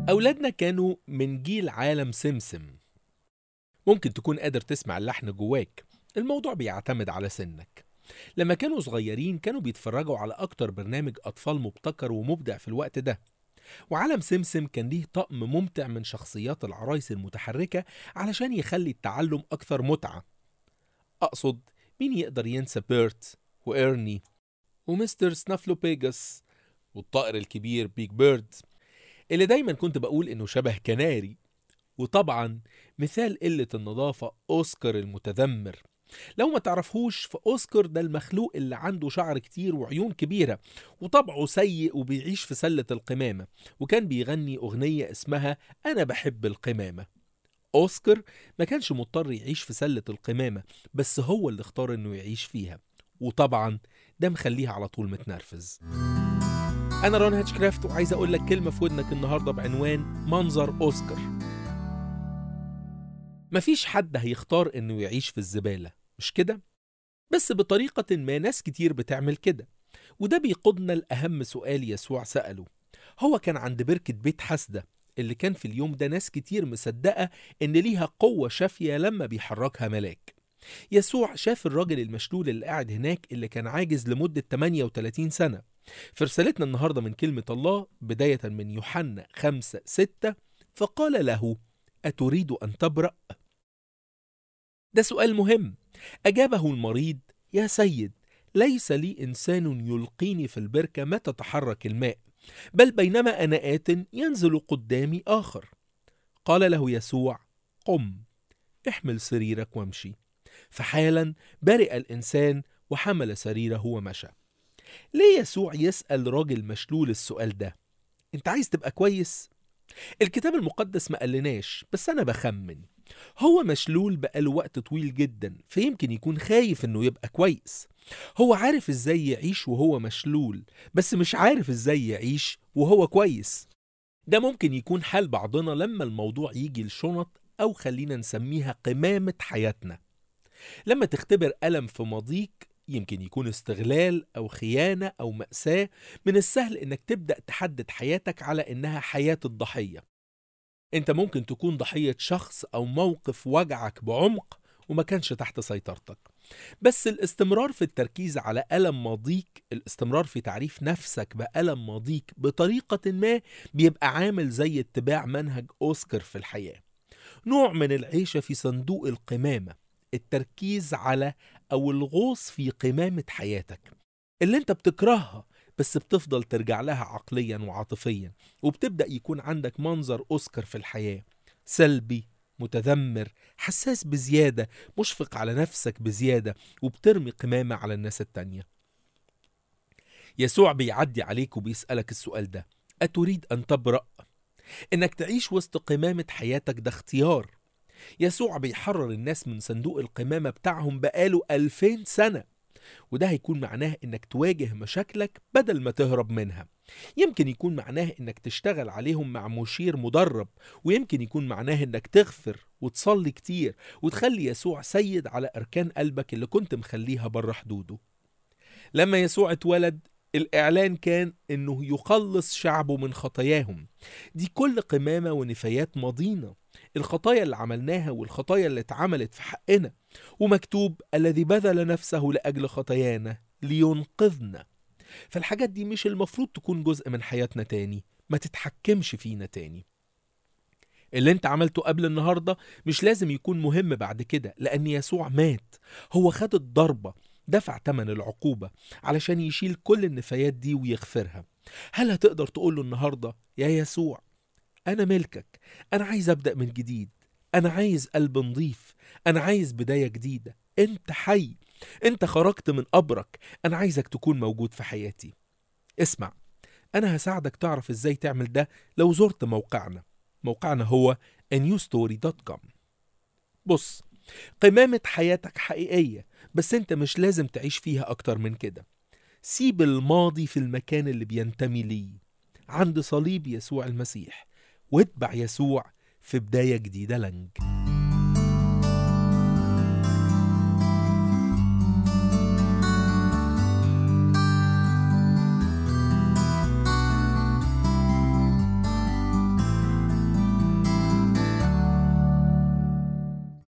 أولادنا كانوا من جيل عالم سمسم ممكن تكون قادر تسمع اللحن جواك الموضوع بيعتمد على سنك لما كانوا صغيرين كانوا بيتفرجوا على أكتر برنامج أطفال مبتكر ومبدع في الوقت ده وعالم سمسم كان ليه طقم ممتع من شخصيات العرايس المتحركة علشان يخلي التعلم أكثر متعة أقصد مين يقدر ينسى بيرت وإيرني ومستر سنافلوبيجاس والطائر الكبير بيج بيرد اللي دايما كنت بقول إنه شبه كناري وطبعا مثال قلة النظافة أوسكار المتذمر لو ما تعرفهوش فأوسكار ده المخلوق اللي عنده شعر كتير وعيون كبيرة وطبعه سيء وبيعيش في سلة القمامة وكان بيغني أغنية اسمها أنا بحب القمامة أوسكار ما كانش مضطر يعيش في سلة القمامة بس هو اللي اختار إنه يعيش فيها وطبعا ده مخليه على طول متنرفز أنا رون هاتشكرافت وعايز أقول لك كلمة في ودنك النهاردة بعنوان منظر أوسكار مفيش حد هيختار إنه يعيش في الزبالة مش كده؟ بس بطريقة ما ناس كتير بتعمل كده وده بيقودنا لأهم سؤال يسوع سأله هو كان عند بركة بيت حسدة اللي كان في اليوم ده ناس كتير مصدقة إن ليها قوة شافية لما بيحركها ملاك يسوع شاف الراجل المشلول اللي قاعد هناك اللي كان عاجز لمدة 38 سنة في رسالتنا النهاردة من كلمة الله بداية من يوحنا 5 6 فقال له أتريد أن تبرأ؟ ده سؤال مهم أجابه المريض يا سيد ليس لي إنسان يلقيني في البركة متى تحرك الماء بل بينما أنا آت ينزل قدامي آخر قال له يسوع قم احمل سريرك وامشي فحالا برئ الإنسان وحمل سريره ومشى ليه يسوع يسأل راجل مشلول السؤال ده انت عايز تبقى كويس الكتاب المقدس ما قالناش بس أنا بخمن هو مشلول بقاله وقت طويل جدا فيمكن يكون خايف انه يبقى كويس هو عارف ازاي يعيش وهو مشلول بس مش عارف ازاي يعيش وهو كويس ده ممكن يكون حال بعضنا لما الموضوع يجي لشنط او خلينا نسميها قمامة حياتنا لما تختبر ألم في ماضيك يمكن يكون استغلال أو خيانة أو مأساة من السهل إنك تبدأ تحدد حياتك على إنها حياة الضحية انت ممكن تكون ضحية شخص او موقف وجعك بعمق وما كانش تحت سيطرتك بس الاستمرار في التركيز على ألم ماضيك الاستمرار في تعريف نفسك بألم ماضيك بطريقة ما بيبقى عامل زي اتباع منهج أوسكار في الحياة نوع من العيشة في صندوق القمامة التركيز على أو الغوص في قمامة حياتك اللي انت بتكرهها بس بتفضل ترجع لها عقليا وعاطفيا وبتبدأ يكون عندك منظر أوسكار في الحياة سلبي متذمر حساس بزيادة مشفق على نفسك بزيادة وبترمي قمامة على الناس التانية يسوع بيعدي عليك وبيسألك السؤال ده أتريد أن تبرأ؟ إنك تعيش وسط قمامة حياتك ده اختيار يسوع بيحرر الناس من صندوق القمامة بتاعهم بقاله ألفين سنة وده هيكون معناه انك تواجه مشاكلك بدل ما تهرب منها يمكن يكون معناه انك تشتغل عليهم مع مشير مدرب ويمكن يكون معناه انك تغفر وتصلي كتير وتخلي يسوع سيد على اركان قلبك اللي كنت مخليها بره حدوده لما يسوع اتولد الإعلان كان إنه يخلص شعبه من خطاياهم دي كل قمامة ونفايات ماضينا الخطايا اللي عملناها والخطايا اللي اتعملت في حقنا ومكتوب الذي بذل نفسه لأجل خطايانا لينقذنا فالحاجات دي مش المفروض تكون جزء من حياتنا تاني ما تتحكمش فينا تاني اللي انت عملته قبل النهاردة مش لازم يكون مهم بعد كده لأن يسوع مات هو خد الضربة دفع تمن العقوبة علشان يشيل كل النفايات دي ويغفرها هل هتقدر تقول له النهاردة يا يسوع أنا ملكك أنا عايز أبدأ من جديد أنا عايز قلب نظيف أنا عايز بداية جديدة أنت حي أنت خرجت من قبرك أنا عايزك تكون موجود في حياتي اسمع أنا هساعدك تعرف إزاي تعمل ده لو زرت موقعنا موقعنا هو newstory.com بص قمامة حياتك حقيقية بس انت مش لازم تعيش فيها أكتر من كده سيب الماضي في المكان اللي بينتمي ليه عند صليب يسوع المسيح واتبع يسوع في بداية جديدة لنج